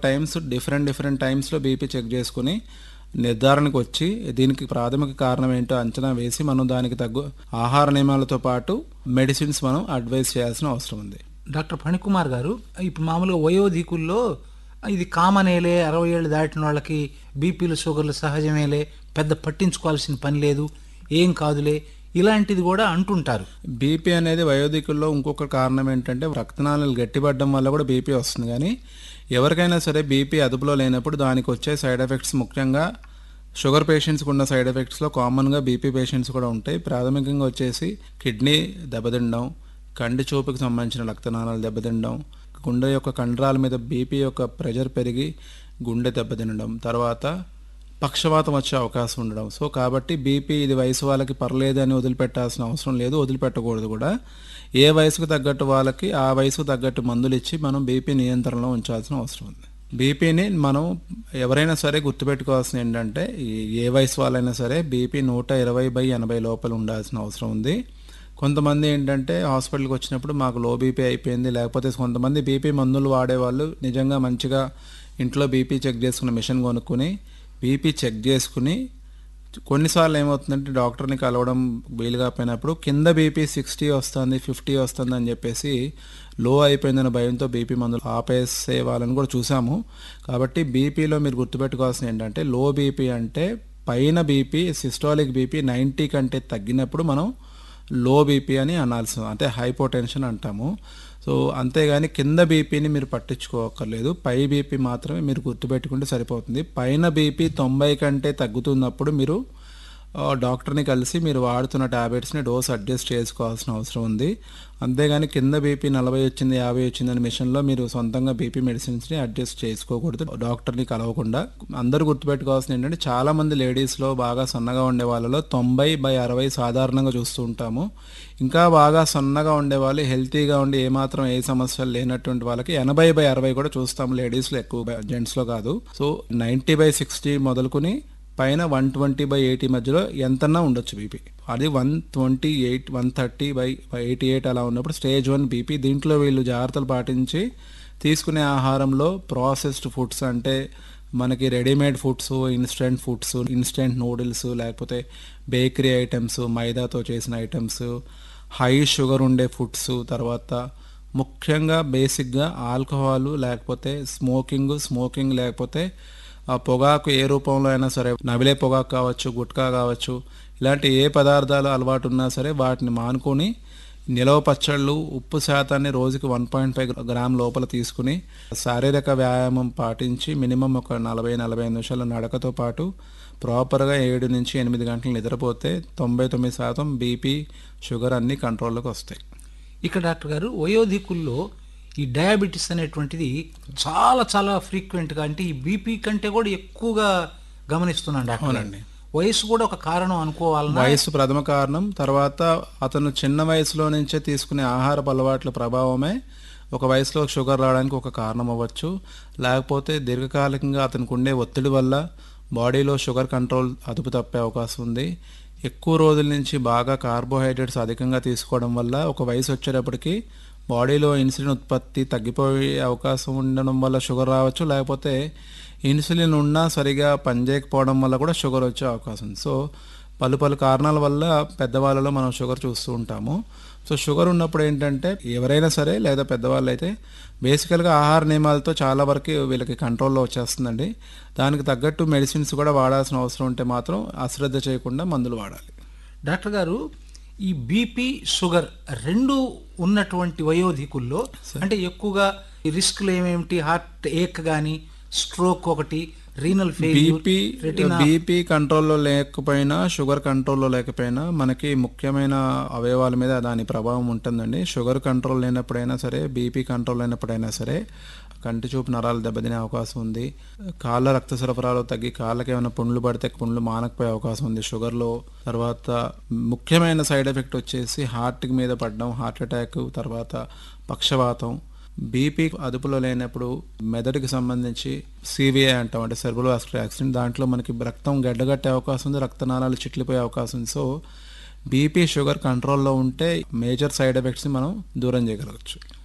Times different different టైమ్స్లో BP check చేసుకుని నిర్ధారణకు వచ్చి దీనికి ప్రాథమిక కారణం ఏంటో అంచనా వేసి మనం దానికి తగ్గు ఆహార నియమాలతో పాటు మెడిసిన్స్ మనం అడ్వైస్ చేయాల్సిన అవసరం ఉంది డాక్టర్ ఫణికుమార్ గారు ఇప్పుడు మామూలుగా వయోధికుల్లో ఇది కామనేలే అరవై ఏళ్ళు దాటిన వాళ్ళకి బీపీలు షుగర్లు సహజమేలే పెద్ద పట్టించుకోవాల్సిన పని లేదు ఏం కాదులే ఇలాంటిది కూడా అంటుంటారు బీపీ అనేది వయోధికుల్లో ఇంకొక కారణం ఏంటంటే రక్తనాళాలు గట్టిపడడం వల్ల కూడా బీపీ వస్తుంది కానీ ఎవరికైనా సరే బీపీ అదుపులో లేనప్పుడు దానికి వచ్చే సైడ్ ఎఫెక్ట్స్ ముఖ్యంగా షుగర్ పేషెంట్స్కి ఉన్న సైడ్ ఎఫెక్ట్స్లో కామన్గా బీపీ పేషెంట్స్ కూడా ఉంటాయి ప్రాథమికంగా వచ్చేసి కిడ్నీ దెబ్బతినడం కంటి చూపుకి సంబంధించిన రక్తనాళాలు దెబ్బతినడం గుండె యొక్క కండరాల మీద బీపీ యొక్క ప్రెషర్ పెరిగి గుండె దెబ్బతినడం తర్వాత పక్షవాతం వచ్చే అవకాశం ఉండడం సో కాబట్టి బీపీ ఇది వయసు వాళ్ళకి పర్లేదు అని వదిలిపెట్టాల్సిన అవసరం లేదు వదిలిపెట్టకూడదు కూడా ఏ వయసుకు తగ్గట్టు వాళ్ళకి ఆ వయసుకు తగ్గట్టు మందులు ఇచ్చి మనం బీపీ నియంత్రణలో ఉంచాల్సిన అవసరం ఉంది బీపీని మనం ఎవరైనా సరే గుర్తుపెట్టుకోవాల్సిన ఏంటంటే ఈ- ఏ వయసు వాళ్ళైనా సరే బీపీ నూట ఇరవై బై ఎనభై లోపల ఉండాల్సిన అవసరం ఉంది కొంతమంది ఏంటంటే హాస్పిటల్కి వచ్చినప్పుడు మాకు లో బీపీ అయిపోయింది లేకపోతే కొంతమంది బీపీ మందులు వాడేవాళ్ళు నిజంగా మంచిగా ఇంట్లో బీపీ చెక్ చేసుకున్న మిషన్ కొనుక్కొని బీపీ చెక్ చేసుకుని కొన్నిసార్లు ఏమవుతుందంటే డాక్టర్ని కలవడం వీలు కాకపోయినప్పుడు కింద బీపీ సిక్స్టీ వస్తుంది ఫిఫ్టీ వస్తుంది అని చెప్పేసి లో అయిపోయిందన్న భయంతో బీపీ మందులు ఆపేసే వాళ్ళని కూడా చూసాము కాబట్టి బీపీలో మీరు గుర్తుపెట్టుకోవాల్సిన ఏంటంటే లో బీపీ అంటే పైన బీపీ సిస్టాలిక్ బీపీ నైంటీ కంటే తగ్గినప్పుడు మనం లో బీపీ అని అనాల్సి అంటే హైపోటెన్షన్ అంటాము సో అంతేగాని కింద బీపీని మీరు పట్టించుకోకర్లేదు పై బీపీ మాత్రమే మీరు గుర్తుపెట్టుకుంటే సరిపోతుంది పైన బీపీ తొంభై కంటే తగ్గుతున్నప్పుడు మీరు ఆ, డాక్టర్ని కలిసి మీరు వాడుతున్న ట్యాబ్లెట్స్ని డోస్ అడ్జస్ట్ చేసుకోవాల్సిన అవసరం ఉంది అంతేగాని కింద బీపీ నలభై వచ్చింది యాభై వచ్చింది అనే మిషన్లో మీరు సొంతంగా బీపీ మెడిసిన్స్ని అడ్జస్ట్ చేసుకోకూడదు డాక్టర్ని కలవకుండా అందరూ గుర్తుపెట్టుకోవాల్సింది ఏంటంటే చాలామంది లేడీస్లో బాగా సన్నగా ఉండే వాళ్ళలో తొంభై బై అరవై సాధారణంగా చూస్తూ ఉంటాము ఇంకా బాగా సన్నగా ఉండే వాళ్ళు హెల్తీగా ఉండి ఏమాత్రం ఏ సమస్యలు లేనటువంటి వాళ్ళకి ఎనభై బై అరవై కూడా చూస్తాం లేడీస్లో ఎక్కువ జెంట్స్లో కాదు సో నైంటీ బై సిక్స్టీ మొదలుకొని పైన వన్ ట్వంటీ బై ఎయిటీ మధ్యలో ఎంతన్నా ఉండొచ్చు బీపీ అది one twenty eight one thirty by eighty eight అలా ఉన్నప్పుడు స్టేజ్ వన్ బీపీ దీంట్లో వీళ్ళు జాగ్రత్తలు పాటించి తీసుకునే ఆహారంలో ప్రాసెస్డ్ ఫుడ్స్ అంటే మనకి readymade foods instant foods instant noodles లేకపోతే బేకరీ ఐటమ్స్ మైదాతో చేసిన ఐటమ్స్ హై షుగర్ ఉండే ఫుడ్స్ తర్వాత ముఖ్యంగా బేసిక్గా ఆల్కహాల్ లేకపోతే స్మోకింగ్ స్మోకింగ్ లేకపోతే ఆ పొగాకు ఏ రూపంలో అయినా సరే నవిలే పొగాకు కావచ్చు గుట్కా కావచ్చు ఇలాంటి ఏ పదార్థాలు అలవాటు ఉన్నా సరే వాటిని మానుకొని నిలవ పచ్చళ్ళు ఉప్పు శాతాన్ని రోజుకి వన్ పాయింట్ ఫైవ్ గ్రామ్ లోపల తీసుకుని శారీరక వ్యాయామం పాటించి మినిమం ఒక నలభై నలభై ఐదు నిమిషాల నడకతో పాటు ప్రాపర్గా ఏడు నుంచి ఎనిమిది గంటలు నిద్రపోతే తొంభై తొమ్మిది శాతం బీపీ షుగర్ అన్నీ కంట్రోల్లోకి వస్తాయి ఇక్కడ డాక్టర్ గారు వయోధికుల్లో ఈ డయాబెటీస్ అనేటువంటిది చాలా చాలా ఫ్రీక్వెంట్గా అంటే ఈ బీపీ కంటే కూడా ఎక్కువగా గమనిస్తున్నాను డాక్టర్ గారు. అవునండి. వయసు కూడా ఒక కారణం అనుకోవాలన్నా వయసు ప్రథమ కారణం తర్వాత అతను చిన్న వయసులో నుంచే తీసుకునే ఆహారపు అలవాట్ల ప్రభావమే ఒక వయసులో షుగర్ రావడానికి ఒక కారణం అవ్వచ్చు లేకపోతే దీర్ఘకాలికంగా అతనికి ఉండే ఒత్తిడి వల్ల బాడీలో షుగర్ కంట్రోల్ అదుపు తప్పే అవకాశం ఉంది ఎక్కువ రోజుల నుంచి బాగా కార్బోహైడ్రేట్స్ అధికంగా తీసుకోవడం వల్ల ఒక వయసు వచ్చేటప్పటికి బాడీలో ఇన్సులిన్ ఉత్పత్తి తగ్గిపోయే అవకాశం ఉండడం వల్ల షుగర్ రావచ్చు లేకపోతే ఇన్సులిన్ ఉన్నా సరిగా పనిచేయకపోవడం వల్ల కూడా షుగర్ వచ్చే అవకాశం ఉంది సో పలు పలు కారణాల వల్ల పెద్దవాళ్ళలో మనం షుగర్ చూస్తూ ఉంటాము సో షుగర్ ఉన్నప్పుడు ఏంటంటే ఎవరైనా సరే లేదా పెద్దవాళ్ళు అయితే బేసికల్గా ఆహార నియమాలతో చాలా వరకు వీళ్ళకి కంట్రోల్లో వచ్చేస్తుందండి దానికి తగ్గట్టు మెడిసిన్స్ కూడా వాడాల్సిన అవసరం ఉంటే మాత్రం అశ్రద్ధ చేయకుండా మందులు వాడాలి డాక్టర్ గారు ఈ బీపీ షుగర్ రెండు ఉన్నటువంటి వయోధికుల్లో అంటే ఎక్కువగా ఈ రిస్క్లు ఏమేమిటి హార్ట్ ఏక్ కానీ స్ట్రోక్ ఒకటి రీనల్ ఫెయిల్యూర్ బీపీ బీపీ కంట్రోల్లో లేకపోయినా షుగర్ కంట్రోల్లో లేకపోయినా మనకి ముఖ్యమైన అవయవాల మీద దాని ప్రభావం ఉంటుందండి షుగర్ కంట్రోల్ లేనప్పుడైనా సరే బీపీ కంట్రోల్ లేనప్పుడైనా సరే కంటి చూపు నరాలు దెబ్బతినే అవకాశం ఉంది కాళ్ళ రక్త సరఫరాలో తగ్గి కాళ్ళకి ఏమైనా పుండ్లు పడితే పుండ్లు మానకపోయే అవకాశం ఉంది షుగర్లో తర్వాత ముఖ్యమైన సైడ్ ఎఫెక్ట్ వచ్చేసి హార్ట్ మీద పడడం హార్ట్ అటాక్ తర్వాత పక్షవాతం బీపీ అదుపులో లేనప్పుడు మెదడుకి సంబంధించి సివిఐ అంటాం అంటే సెర్బులో వాస్కులర్ యాక్సిడెంట్ దాంట్లో మనకి రక్తం గడ్డగట్టే అవకాశం ఉంది రక్తనాళాలు చిట్లిపోయే అవకాశం ఉంది సో బీపీ షుగర్ కంట్రోల్లో ఉంటే మేజర్ సైడ్ ఎఫెక్ట్స్ని మనం దూరం చేయగలగచ్చు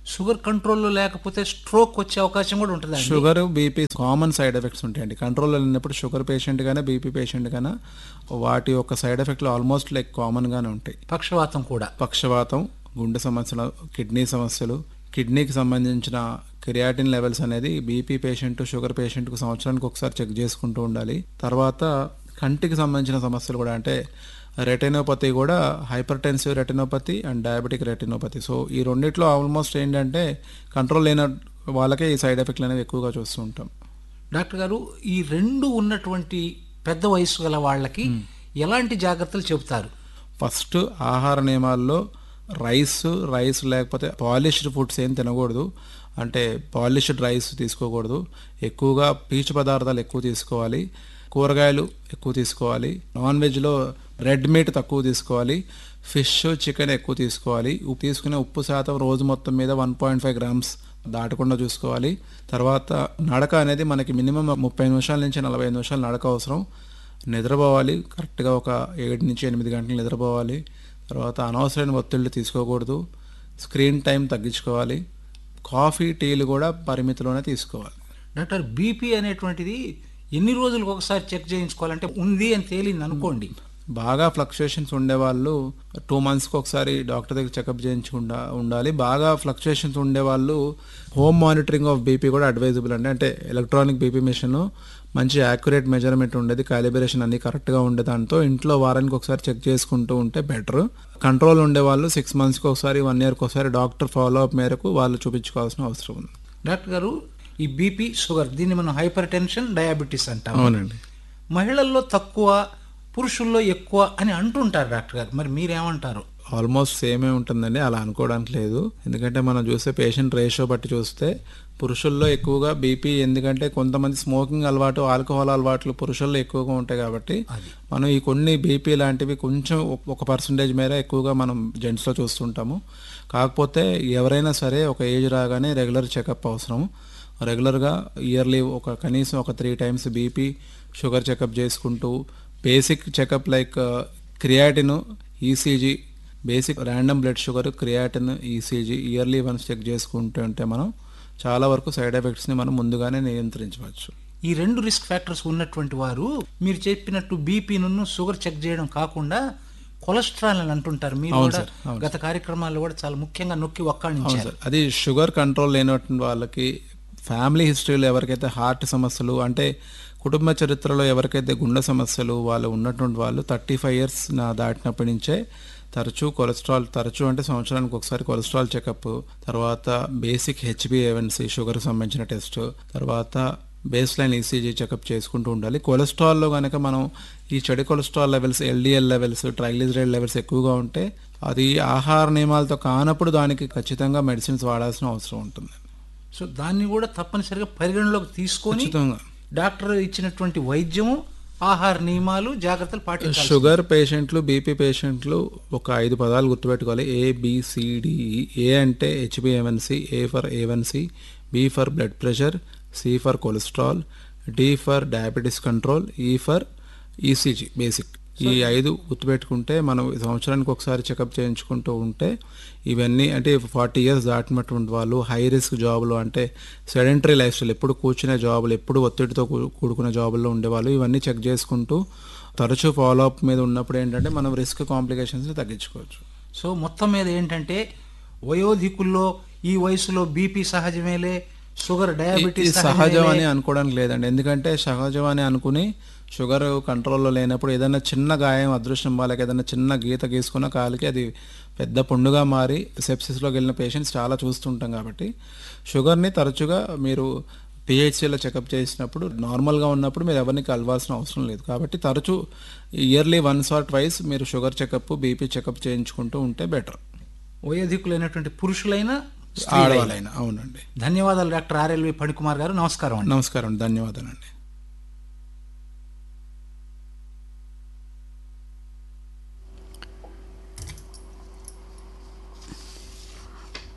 షుగర్ కంట్రోల్లో లేకపోతే స్ట్రోక్ వచ్చే అవకాశం కూడా ఉంటుందండి sugar BP common side effects ఉంటాయండి కంట్రోల్లో లేనప్పుడు షుగర్ పేషెంట్ గానే బీపీ పేషెంట్ గానే వాటి యొక్క సైడ్ ఎఫెక్ట్లు ఆల్మోస్ట్ లైక్ కామన్ గానే ఉంటాయి పక్షవాతం కూడా పక్షవాతం గుండె సమస్యలు కిడ్నీ సమస్యలు కిడ్నీకి సంబంధించిన క్రియాటిన్ లెవెల్స్ అనేది బీపీ పేషెంట్ షుగర్ పేషెంట్కు సంవత్సరానికి ఒకసారి చెక్ చేసుకుంటూ ఉండాలి తర్వాత కంటికి సంబంధించిన సమస్యలు కూడా అంటే రెటినోపతి కూడా hypertensive retinopathy and diabetic retinopathy so ఈ రెండిట్లో ఆల్మోస్ట్ ఏంటంటే కంట్రోల్ లేని వాళ్ళకే ఈ సైడ్ ఎఫెక్ట్లు అనేవి ఎక్కువగా చూస్తూ ఉంటాం డాక్టర్ గారు ఈ రెండు ఉన్నటువంటి పెద్ద వయసు గల వాళ్ళకి ఎలాంటి జాగ్రత్తలు చెబుతారు ఫస్ట్ ఆహార నియమాల్లో రైస్ రైస్ లేకపోతే పాలిష్డ్ ఫుడ్స్ ఏం తినకూడదు అంటే పాలిష్డ్ రైస్ తీసుకోకూడదు ఎక్కువగా పీచు పదార్థాలు ఎక్కువ తీసుకోవాలి కూరగాయలు ఎక్కువ తీసుకోవాలి నాన్ వెజ్లో రెడ్ మీట్ తక్కువ తీసుకోవాలి ఫిష్ చికెన్ ఎక్కువ తీసుకోవాలి ఉప్పు తీసుకునే ఉప్పు శాతం రోజు మొత్తం మీద వన్ పాయింట్ ఫైవ్ గ్రామ్స్ దాటకుండా చూసుకోవాలి తర్వాత నడక అనేది మనకి మినిమం ముప్పై నిమిషాల నుంచి నలభై ఐదు నిమిషాలు నడక అవసరం నిద్రపోవాలి కరెక్ట్గా ఒక ఏడు నుంచి ఎనిమిది గంటలు నిద్రపోవాలి తర్వాత అనవసరమైన ఒత్తిళ్ళు తీసుకోకూడదు స్క్రీన్ టైం తగ్గించుకోవాలి కాఫీ టీలు కూడా పరిమితిలోనే తీసుకోవాలి డాక్టర్ బీపీ అనేటువంటిది ఎన్ని రోజులకు ఒకసారి చెక్ చేయించుకోవాలంటే ఉంది అని తేలింది అనుకోండి బాగా ఫ్లక్చుయేషన్స్ ఉండేవాళ్ళు టూ మంత్స్కి ఒకసారి డాక్టర్ దగ్గర చెకప్ చేయించుకుంటా ఉండాలి బాగా ఫ్లక్చుయేషన్స్ ఉండేవాళ్ళు హోమ్ మానిటరింగ్ ఆఫ్ బీపీ కూడా అడ్వైజబుల్ అండి అంటే ఎలక్ట్రానిక్ బీపీ మిషన్ మంచి యాక్యురేట్ మెజర్మెంట్ ఉండేది కాలిబ్రేషన్ అన్ని కరెక్ట్గా ఉండే దాంతో ఇంట్లో వారానికి ఒకసారి చెక్ చేసుకుంటూ ఉంటే బెటర్ కంట్రోల్ ఉండేవాళ్ళు సిక్స్ మంత్స్కి ఒకసారి వన్ ఇయర్కి ఒకసారి డాక్టర్ ఫాలో అప్ మేరకు వాళ్ళు చూపించుకోవాల్సిన అవసరం ఉంది డాక్టర్ గారు ఈ బీపీ షుగర్ దీన్ని మనం హైపర్ టెన్షన్ డయాబెటీస్ అంటాం అవునండి మహిళల్లో తక్కువ పురుషుల్లో ఎక్కువ అని అంటుంటారు డాక్టర్ గారు మరి మీరేమంటారు ఆల్మోస్ట్ సేమే ఉంటుందండి అలా అనుకోవడానికి లేదు ఎందుకంటే మనం చూస్తే పేషెంట్ రేషియో బట్టి చూస్తే పురుషుల్లో ఎక్కువగా బీపీ ఎందుకంటే కొంతమంది స్మోకింగ్ అలవాటు ఆల్కహాల్ అలవాట్లు పురుషుల్లో ఎక్కువగా ఉంటాయి కాబట్టి మనం ఈ కొన్ని బీపీ లాంటివి కొంచెం ఒక- ఒక పర్సంటేజ్ మేర ఎక్కువగా మనం జెంట్స్లో చూస్తుంటాము కాకపోతే ఎవరైనా సరే ఒక ఏజ్ రాగానే రెగ్యులర్ చెకప్ అవసరం రెగ్యులర్గా ఇయర్లీ ఒక కనీసం ఒక three times BP sugar checkup చేసుకుంటూ basic checkup like creatinine ECG basic random blood sugar creatinine ECG yearly once check చేసుకుంటూ ఉంటే మనం చాలా వరకు సైడ్ ఎఫెక్ట్స్ని మనం ముందుగానే నియంత్రించవచ్చు ఈ రెండు రిస్క్ ఫ్యాక్టర్స్ ఉన్నటువంటి వారు మీరు చెప్పినట్టు బీపీ నున్ను షుగర్ చెక్ చేయడం కాకుండా కొలెస్ట్రాల్ అని అంటుంటారు మీరు అవును కూడా సార్, అవును గత కార్యక్రమాల్లో కూడా చాలా ముఖ్యంగా నొక్కి అవును ఒక్కాణించారు సార్ అది షుగర్ కంట్రోల్ లేనటువంటి వాళ్ళకి ఫ్యామిలీ హిస్టరీలో ఎవరికైతే హార్ట్ సమస్యలు అంటే కుటుంబ చరిత్రలో ఎవరికైతే గుండె సమస్యలు వాళ్ళు ఉన్నటువంటి వాళ్ళు థర్టీ ఫైవ్ ఇయర్స్ నా దాటినప్పటి నుంచే తరచూ కొలెస్ట్రాల్ తరచూ అంటే సంవత్సరానికి ఒకసారి కొలెస్ట్రాల్ చెకప్ తర్వాత బేసిక్ హెచ్బిఏవన్సీ షుగర్కి సంబంధించిన టెస్ట్ తర్వాత బేస్ లైన్ ఈసీజీ చెకప్ చేసుకుంటూ ఉండాలి కొలెస్ట్రాల్లో కనుక మనం ఈ చెడు cholesterol levels LDL levels triglyceride levels ఎక్కువగా ఉంటే అది ఆహార నియమాలతో కానప్పుడు దానికి ఖచ్చితంగా మెడిసిన్స్ వాడాల్సిన అవసరం ఉంటుంది సో దాన్ని కూడా తప్పనిసరిగా పరిగణలోకి తీసుకొని ఖచ్చితంగా డాక్టర్ ఇచ్చినటువంటి వైద్యము ఆహార నియమాలు జాగ్రత్తలు పాటించాలి షుగర్ పేషెంట్లు బీపీ పేషెంట్లు ఒక ఐదు పదాలు గుర్తుపెట్టుకోవాలి ఏ బిసిడిఈ ఏ అంటే H B A one C A for A one C B for blood pressure C for cholesterol D for diabetes control E for ECG basic ఈ ఐదు గుర్తుపెట్టుకుంటే మనం సంవత్సరానికి ఒకసారి చెకప్ చేయించుకుంటూ ఉంటే ఇవన్నీ అంటే ఫార్టీ ఇయర్స్ దాటినటువంటి వాళ్ళు హై రిస్క్ జాబులు అంటే సెడెంటరీ లైఫ్ స్టైల్ ఎప్పుడు కూర్చునే జాబులు ఎప్పుడు ఒత్తిడితో కూ- కూడుకునే జాబుల్లో ఉండేవాళ్ళు ఇవన్నీ చెక్ చేసుకుంటూ తరచూ ఫాలో అప్ మీద ఉన్నప్పుడు ఏంటంటే మనం రిస్క్ కాంప్లికేషన్స్ని తగ్గించుకోవచ్చు సో మొత్తం మీద ఏంటంటే వయోధికుల్లో ఈ వయసులో బీపీ సహజమేలే షుగర్ ఇది డయాబెటీస్ సహజం అని అనుకోవడానికి లేదండి ఎందుకంటే సహజం అని అనుకుని షుగర్ కంట్రోల్లో లేనప్పుడు ఏదైనా చిన్న గాయం అదృష్టం వాళ్ళకి ఏదైనా చిన్న గీత గీసుకున్న కాలికి అది పెద్ద పుండుగా మారి సెప్సిస్లోకి వెళ్ళిన పేషెంట్స్ చాలా చూస్తుంటాం కాబట్టి షుగర్ని తరచుగా మీరు పిహెచ్సిలో చెకప్ చేసినప్పుడు నార్మల్గా ఉన్నప్పుడు మీరు ఎవరిని కలవాల్సిన అవసరం లేదు కాబట్టి తరచూ ఇయర్లీ వన్స్ ఆర్ ట్వైస్ మీరు షుగర్ చెకప్ బీపీ చెకప్ చేయించుకుంటూ ఉంటే బెటర్ వయోధికులైనటువంటి పురుషులైన స్త్రీలైన. ఆడవాళ్ళైనా అవునండి ధన్యవాదాలు డాక్టర్ ఆర్ఎల్వి ఫణికుమార్ గారు నమస్కారం అండి నమస్కారం ధన్యవాదాలండి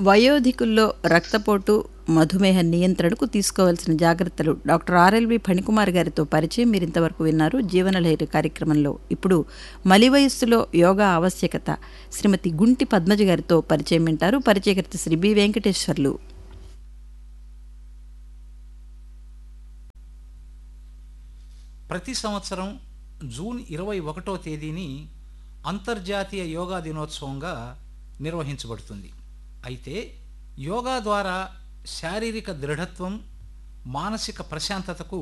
వయోధికుల్లో రక్తపోటు మధుమేహ నియంత్రణకు తీసుకోవాల్సిన జాగ్రత్తలు డాక్టర్ ఆర్ఎల్వి ఫణికుమార్ గారితో పరిచయం మీరు ఇంతవరకు విన్నారు జీవనలహరి కార్యక్రమంలో ఇప్పుడు మలి వయస్సులో యోగా ఆవశ్యకత శ్రీమతి గుంటి పద్మజ గారితో పరిచయం వింటారు పరిచయకర్త శ్రీ బి వెంకటేశ్వర్లు ప్రతి సంవత్సరం జూన్ ఇరవై ఒకటో తేదీని అంతర్జాతీయ యోగా దినోత్సవంగా నిర్వహించబడుతుంది అయితే యోగా ద్వారా శారీరక దృఢత్వం మానసిక ప్రశాంతతకు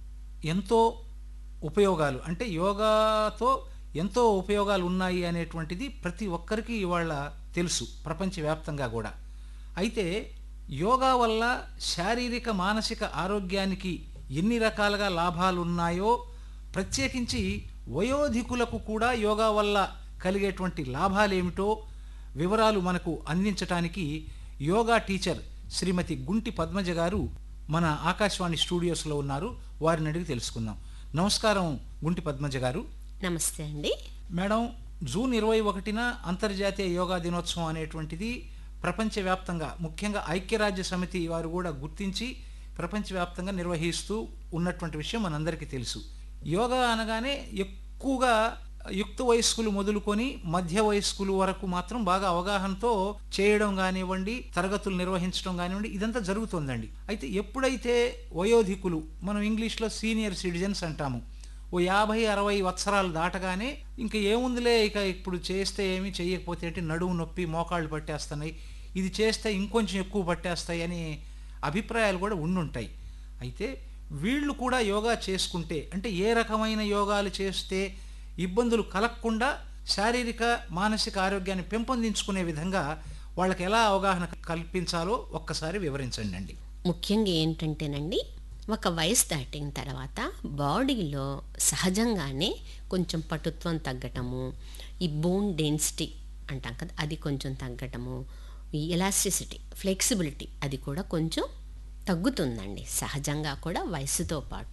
ఎంతో ఉపయోగాలు అంటే యోగాతో ఎంతో ఉపయోగాలు ఉన్నాయి అనేటువంటిది ప్రతి ఒక్కరికి ఇవాళ తెలుసు ప్రపంచవ్యాప్తంగా కూడా అయితే యోగా వల్ల శారీరక మానసిక ఆరోగ్యానికి ఎన్ని రకాలుగా లాభాలు ఉన్నాయో ప్రత్యేకించి వయోధికులకు కూడా యోగా వల్ల కలిగేటువంటి లాభాలేమిటో వివరాలు మనకు అందించటానికి యోగా టీచర్ శ్రీమతి గుంటి పద్మజ గారు మన ఆకాశవాణి స్టూడియోస్లో ఉన్నారు వారిని అడిగి తెలుసుకుందాం నమస్కారం గుంటి పద్మజ గారు నమస్తే అండి మేడం జూన్ ఇరవై ఒకటిన అంతర్జాతీయ యోగా దినోత్సవం అనేటువంటిది ప్రపంచవ్యాప్తంగా ముఖ్యంగా ఐక్యరాజ్య సమితి వారు కూడా గుర్తించి ప్రపంచవ్యాప్తంగా నిర్వహిస్తూ ఉన్నటువంటి విషయం మనందరికీ తెలుసు యోగా అనగానే ఎక్కువగా యుక్త వయస్కులు మొదలుకొని మధ్య వయస్కులు వరకు మాత్రం బాగా అవగాహనతో చేయడం కానివ్వండి తరగతులు నిర్వహించడం కానివ్వండి ఇదంతా జరుగుతుందండి అయితే ఎప్పుడైతే వయోధికులు మనం ఇంగ్లీష్లో సీనియర్ సిటిజన్స్ అంటాము ఓ యాభై అరవై వత్సరాలు దాటగానే ఇంకా ఏముందిలే ఇక ఇప్పుడు చేస్తే ఏమి చేయకపోతే ఏంటి నడుము నొప్పి మోకాళ్ళు పట్టేస్తున్నాయి ఇది చేస్తే ఇంకొంచెం ఎక్కువ పట్టేస్తాయి అని అభిప్రాయాలు కూడా ఉండుంటాయి అయితే వీళ్ళు కూడా యోగా చేసుకుంటే అంటే ఏ రకమైన యోగాలు చేస్తే ఇబ్బందులు కలగకుండా శారీరక మానసిక ఆరోగ్యాన్ని పెంపొందించుకునే విధంగా వాళ్ళకి ఎలా అవగాహన కల్పించాలో ఒక్కసారి వివరించండి అండి ముఖ్యంగా ఏంటంటేనండి ఒక వయసు దాటిన తర్వాత బాడీలో సహజంగానే కొంచెం పటుత్వం తగ్గటము ఈ బోన్ డెన్సిటీ అంటాం కదా అది కొంచెం తగ్గటము ఈ ఎలాస్టిసిటీ ఫ్లెక్సిబిలిటీ అది కూడా కొంచెం తగ్గుతుందండి సహజంగా కూడా వయసుతో పాటు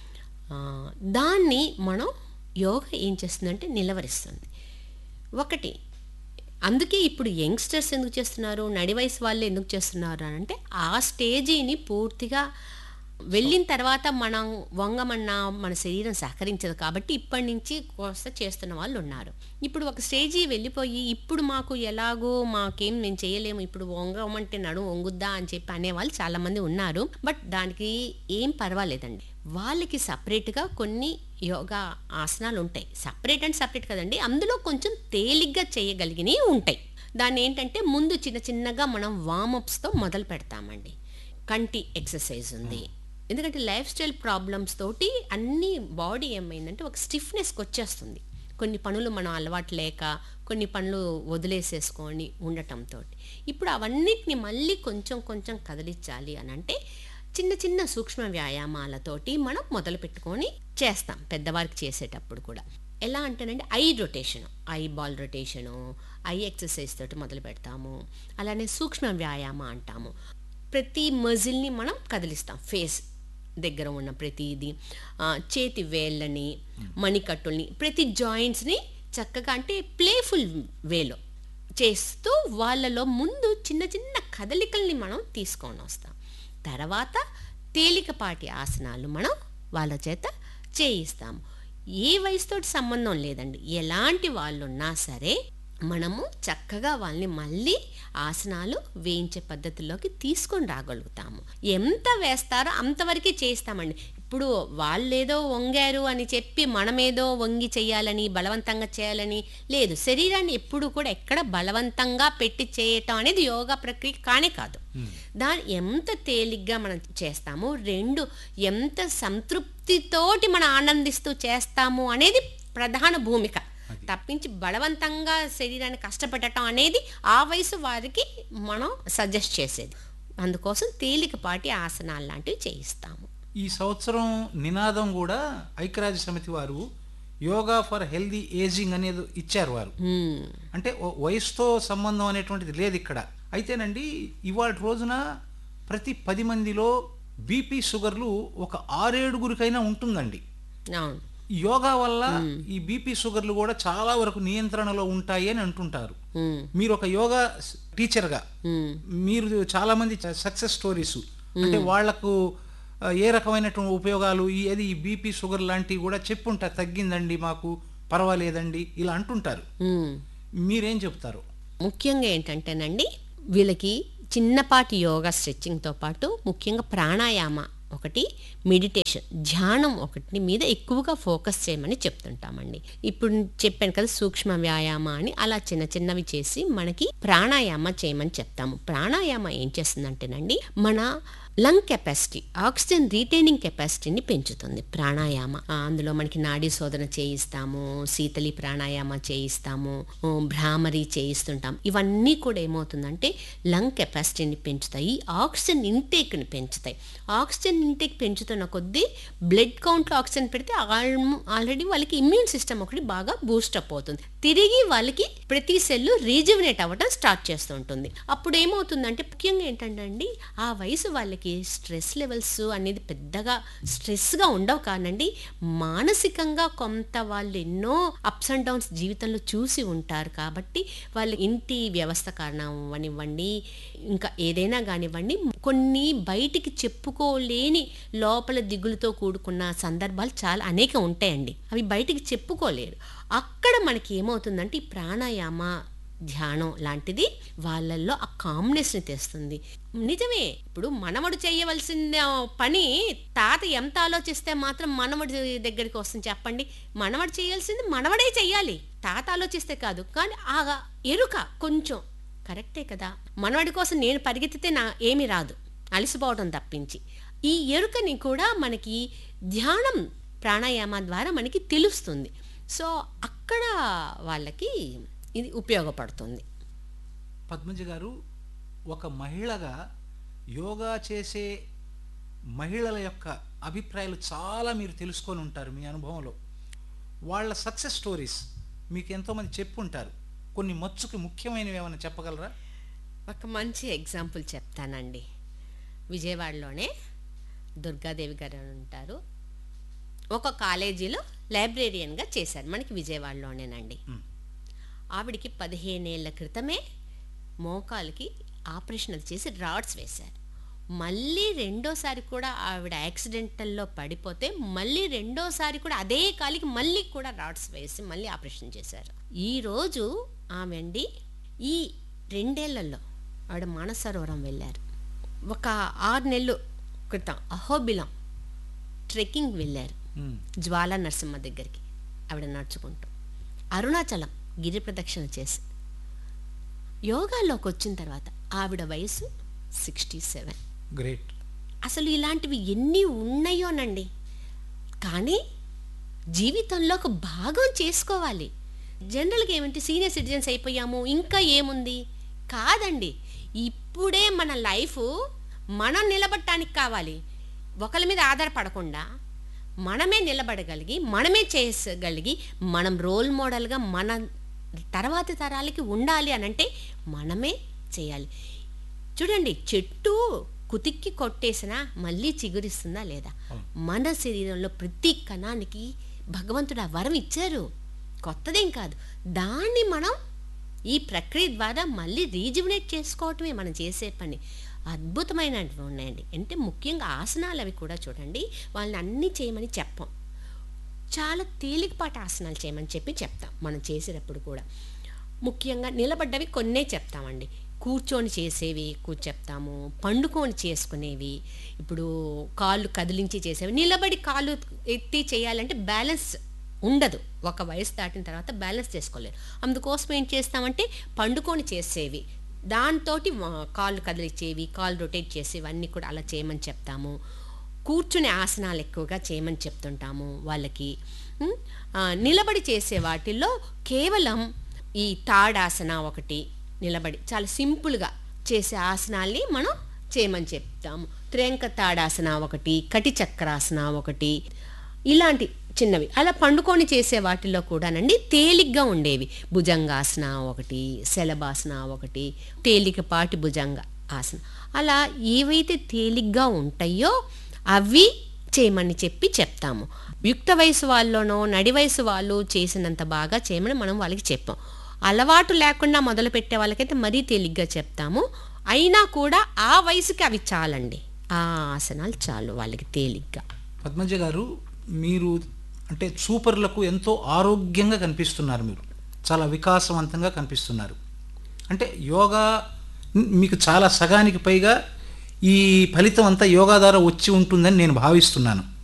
ఆ, దాన్ని మనం యోగా ఏం చేస్తుందంటే నిలవరిస్తుంది ఒకటి అందుకే ఇప్పుడు యంగ్స్టర్స్ ఎందుకు చేస్తున్నారు నడి వయసు వాళ్ళు ఎందుకు చేస్తున్నారు అని అంటే ఆ స్టేజీని పూర్తిగా వెళ్ళిన తర్వాత మనం వంగమన్నా మన శరీరం సహకరించదు కాబట్టి ఇప్పటి నుంచి కోస్త చేస్తున్న వాళ్ళు ఉన్నారు ఇప్పుడు ఒక స్టేజీ వెళ్ళిపోయి ఇప్పుడు మాకు ఎలాగో మాకేం మేము చేయలేము ఇప్పుడు వంగమంటే నడు వంగుద్దా అని చెప్పి అనేవాళ్ళు చాలామంది ఉన్నారు బట్ దానికి ఏం పర్వాలేదండి వాళ్ళకి సపరేట్గా కొన్ని యోగా ఆసనాలు ఉంటాయి సపరేట్ అండ్ సపరేట్ కదండి అందులో కొంచెం తేలిగ్గా చేయగలిగినవి ఉంటాయి దాన్ని ఏంటంటే ముందు చిన్న చిన్నగా మనం వామప్స్తో మొదలు పెడతామండి కంటి ఎక్సర్సైజ్ ఉంది ఎందుకంటే లైఫ్ స్టైల్ ప్రాబ్లమ్స్ తోటి అన్ని బాడీ ఏమైందంటే ఒక స్టిఫ్నెస్కి వచ్చేస్తుంది కొన్ని పనులు మనం అలవాటు లేక కొన్ని పనులు వదిలేసేసుకొని ఉండటంతో ఇప్పుడు అవన్నిటిని మళ్ళీ కొంచెం కొంచెం కదిలించాలి అని అంటే చిన్న చిన్న సూక్ష్మ వ్యాయామాలతోటి మనం మొదలు పెట్టుకొని చేస్తాం పెద్దవారికి చేసేటప్పుడు కూడా ఎలా అంటేనండి eye rotation eye ball rotation eye exercise తోటి మొదలు పెడతాము అలానే సూక్ష్మ వ్యాయామ అంటాము ప్రతి మజిల్ని మనం కదిలిస్తాం ఫేస్ దగ్గర ఉన్న ప్రతిది ఆ, చేతి వేళ్ళని మణికట్టుల్ని ప్రతి జాయింట్స్ని చక్కగా అంటే ప్లేఫుల్ వేలో చేస్తూ వాళ్ళలో ముందు చిన్న చిన్న కదలికల్ని మనం తీసుకొని వస్తాం తర్వాత తేలికపాటి ఆసనాలు మనం వాళ్ళ చేత చేయిస్తాము ఏ వయసుతోటి సంబంధం లేదండి ఎలాంటి వాళ్ళు ఉన్నా సరే మనము చక్కగా వాళ్ళని మళ్ళీ ఆసనాలు వేయించే పద్ధతిలోకి తీసుకొని రాగలుగుతాము ఎంత వేస్తారో అంతవరకే చేస్తామండి ఇప్పుడు వాళ్ళేదో వంగారు అని చెప్పి మనమేదో వంగి చేయాలని బలవంతంగా చేయాలని లేదు శరీరాన్ని ఎప్పుడు కూడా ఎక్కడ బలవంతంగా పెట్టి చేయటం అనేది యోగా ప్రక్రియ కానే కాదు దాన్ని ఎంత తేలిగ్గా మనం చేస్తాము రెండు ఎంత సంతృప్తితోటి మనం ఆనందిస్తూ చేస్తాము అనేది ప్రధాన భూమిక తప్పించి బలవంతంగా శరీరాన్ని కష్టపెట్టడం అనేది ఆ వయసు వారికి మనం సజెస్ట్ చేసేది అందుకోసం తేలికపాటి ఆసనాలు లాంటివి చేయిస్తాము ఈ సంవత్సరం నినాదం కూడా ఐక్యరాజ్య సమితి వారు యోగా ఫర్ హెల్దీ ఏజింగ్ అనేది ఇచ్చారు వారు మ్మ్. అంటే ఓ- వయసుతో సంబంధం అనేటువంటిది లేదు ఇక్కడ అయితేనండి ఇవాళ రోజున ప్రతి పది మందిలో బీపీ షుగర్లు ఒక ఆరేడుగురికైనా ఉంటుందండి అవును యోగా వల్ల ఈ బీపీ షుగర్లు కూడా చాలా వరకు నియంత్రణలో ఉంటాయి అని అంటుంటారు మ్మ్. మీరు ఒక యోగా స్- టీచర్గా మీరు చాలా మంది సక్సెస్ స్టోరీస్ అంటే వాళ్లకు ఆ, ఏ రకమైనటువంటి ఉపయోగాలు ఈ ఏది ఈ బీపీ షుగర్ లాంటివి కూడా చెప్పుంటారు తగ్గిందండి మాకు పర్వాలేదండి ఇలా అంటుంటారు మ్మ్. మీరేం చెప్తారు ముఖ్యంగా ఏంటంటేనండి వీళ్ళకి చిన్నపాటి యోగా స్ట్రెచ్చింగ్తో పాటు ముఖ్యంగా ప్రాణాయామ ఒకటి మెడిటేషన్ ధ్యానం ఒకటి మీద ఎక్కువగా ఫోకస్ చేయమని చెప్తుంటామండి ఇప్పుడు చెప్పాను కదా సూక్ష్మ వ్యాయామ అని అలా చిన్న చిన్నవి చేసి మనకి ప్రాణాయామ చేయమని చెప్తాము ప్రాణాయామ ఏం చేస్తుందంటేనండి మన లంగ్ కెపాసిటీ ఆక్సిజన్ రీటైనింగ్ కెపాసిటీని పెంచుతుంది ప్రాణాయామ ఆ, అందులో మనకి నాడీ శోధన చేయిస్తాము శీతలి ప్రాణాయామ చేయిస్తాము ఆ, భ్రామరి చేయిస్తుంటాం ఇవన్నీ కూడా ఏమవుతుందంటే లంగ్ కెపాసిటీని పెంచుతాయి ఆక్సిజన్ ఇంటేక్ని పెంచుతాయి ఆక్సిజన్ ఇంటేక్ పెంచుతున్న కొద్దీ బ్లడ్ కౌంట్లో ఆక్సిజన్ పెడితే ఆల్రెడీ వాళ్ళకి ఇమ్యూన్ సిస్టమ్ ఒకటి బాగా బూస్టప్ అవుతుంది తిరిగి వాళ్ళకి ప్రతి సెల్ రీజువినేట్ అవ్వడం స్టార్ట్ చేస్తూ ఉంటుంది అప్పుడు ఏమవుతుందంటే ముఖ్యంగా ఏంటంటే అండి ఆ వయసు వాళ్ళకి స్ట్రెస్ లెవెల్స్ అనేది పెద్దగా స్ట్రెస్గా ఉండవు కానండి మానసికంగా కొంత వాళ్ళు ఎన్నో అప్స్ అండ్ డౌన్స్ జీవితంలో చూసి ఉంటారు కాబట్టి వాళ్ళ ఇంటి వ్యవస్థ కారణం అవనివ్వండి ఇంకా ఏదైనా కానివ్వండి కొన్ని బయటికి చెప్పుకోలేని లోపల దిగులుతో కూడుకున్న సందర్భాలు చాలా అనేక ఉంటాయండి అవి బయటికి చెప్పుకోలేరు అక్కడ మనకి ఏమవుతుందంటే ఈ ప్రాణాయామ ధ్యానం లాంటిది వాళ్ళల్లో ఆ కామ్నెస్ని తెస్తుంది నిజమే ఇప్పుడు మనవడు చేయవలసిన పని తాత ఎంత ఆలోచిస్తే మాత్రం మనవడి దగ్గరికి వస్తుంది చెప్పండి మనవడు చేయాల్సింది మనవడే చెయ్యాలి తాత ఆలోచిస్తే కాదు కానీ ఆ ఎరుక కొంచెం కరెక్టే కదా మనవడి కోసం నేను పరిగెత్తితే నా ఏమీ రాదు అలసిపోవడం తప్పించి ఈ ఎరుకని కూడా మనకి ధ్యానం ప్రాణాయామ ద్వారా మనకి తెలుస్తుంది సో అక్కడ వాళ్ళకి ఇది ఉపయోగపడుతుంది పద్మజ గారు ఒక మహిళగా యోగా చేసే మహిళల యొక్క అభిప్రాయాలు చాలా మీరు తెలుసుకొని ఉంటారు మీ అనుభవంలో వాళ్ళ సక్సెస్ స్టోరీస్ మీకు ఎంతోమంది చెప్పుంటారు కొన్ని మచ్చుకి ముఖ్యమైనవి ఏమైనా చెప్పగలరా ఒక మంచి ఎగ్జాంపుల్ చెప్తానండి విజయవాడలోనే దుర్గాదేవి గారు అని ఉంటారు ఒక కాలేజీలో లైబ్రేరియన్గా చేశారు మనకి విజయవాడలోనేనండి మ్. ఆవిడికి పదిహేనేళ్ల క్రితమే మోకాలకి ఆపరేషన్ అది చేసి రాడ్స్ వేశారు మళ్ళీ రెండోసారి కూడా ఆవిడ యాక్సిడెంటల్లో పడిపోతే మళ్ళీ రెండోసారి కూడా అదే కాలికి మళ్ళీ కూడా రాడ్స్ వేసి మళ్ళీ ఆపరేషన్ చేశారు ఈరోజు ఆమె అండి ఈ రెండేళ్లలో ఆవిడ మానసరోవరం వెళ్ళారు ఒక ఆరు నెలలు క్రితం అహోబిలం ట్రెక్కింగ్ వెళ్ళారు మ్, జ్వాలా నరసింహ దగ్గరికి ఆవిడ నడుచుకుంటూ అరుణాచలం గిరి ప్రదక్షిణ చేసి యోగాలోకి వచ్చిన తర్వాత ఆవిడ వయసు సిక్స్టీ సెవెన్ గ్రేట్ అసలు ఇలాంటివి ఎన్ని ఉన్నాయోనండి కానీ జీవితంలో ఒక భాగం చేసుకోవాలి జనరల్గా ఏమంటే సీనియర్ సిటిజన్స్ అయిపోయాము ఇంకా ఏముంది కాదండి ఇప్పుడే మన లైఫ్ మనం నిలబడటానికి కావాలి ఒకరి మీద ఆధారపడకుండా మనమే నిలబడగలిగి మనమే చేయగలిగి మనం రోల్ మోడల్గా మన తర్వాతి తరాలకి ఉండాలి అని అంటే మనమే చేయాలి చూడండి చెట్టు కుతిక్కి కొట్టేసినా మళ్ళీ చిగురిస్తుందా లేదా మన శరీరంలో ప్రతి కణానికి భగవంతుడు ఆ వరం ఇచ్చారు కొత్తదేం కాదు దాన్ని మనం ఈ ప్రక్రియ ద్వారా మళ్ళీ రీజువినేట్ చేసుకోవటమే మనం చేసే పని అద్భుతమైనవి ఉన్నాయండి అంటే ముఖ్యంగా ఆసనాలు అవి కూడా చూడండి వాళ్ళని అన్నీ చేయమని చెప్పం చాలా తేలికపాటి ఆసనాలు చేయమని చెప్పి చెప్తాం మనం చేసేటప్పుడు కూడా ముఖ్యంగా నిలబడ్డవి కొన్నే చెప్తామండి కూర్చొని చేసేవి కూర్చో చెప్తాము పండుకొని చేసుకునేవి ఇప్పుడు కాళ్ళు కదిలించి చేసేవి నిలబడి కాళ్ళు ఎత్తి చేయాలంటే బ్యాలెన్స్ ఉండదు ఒక వయసు దాటిన తర్వాత బ్యాలెన్స్ చేసుకోలేరు అందుకోసం ఏం చేస్తామంటే పండుకొని చేసేవి దాంతో కాళ్ళు కదిలించేవి కాళ్ళు రొటేట్ చేసేవి అన్నీ కూడా అలా చేయమని చెప్తాము కూర్చునే ఆసనాలు ఎక్కువగా చేయమని చెప్తుంటాము వాళ్ళకి ఉం? ఆ, నిలబడి చేసే వాటిల్లో కేవలం ఈ తాడాసన ఒకటి నిలబడి చాలా సింపుల్గా చేసే ఆసనాల్ని మనం చేయమని చెప్తాము త్రేంక తాడాసన ఒకటి కటి చక్రాసన ఒకటి ఇలాంటి చిన్నవి అలా పండుకొని చేసే వాటిల్లో కూడానండి తేలిగ్గా ఉండేవి భుజంగాసన ఒకటి శలభాసన ఒకటి తేలికపాటి భుజంగ ఆసన అలా ఏవైతే తేలిగ్గా ఉంటాయో అవి చేయమని చెప్పి చెప్తాము యుక్త వయసు వాళ్ళలోనో నడి వయసు వాళ్ళు చేసినంత బాగా చేయమని మనం వాళ్ళకి చెప్పాం అలవాటు లేకుండా మొదలు పెట్టే వాళ్ళకైతే మరీ తేలిగ్గా చెప్తాము అయినా కూడా ఆ వయసుకి అవి చాలండి ఆ ఆసనాలు చాలు వాళ్ళకి తేలిగ్గా పద్మజ గారు మీరు అంటే సూపర్లకు ఎంతో ఆరోగ్యంగా కనిపిస్తున్నారు మీరు చాలా వికాసవంతంగా కనిపిస్తున్నారు అంటే యోగా మీకు చాలా సగానికి పైగా ఈ ఫలితం అంతా యోగా ద్వారా వచ్చి ఉంటుందని నేను భావిస్తున్నాను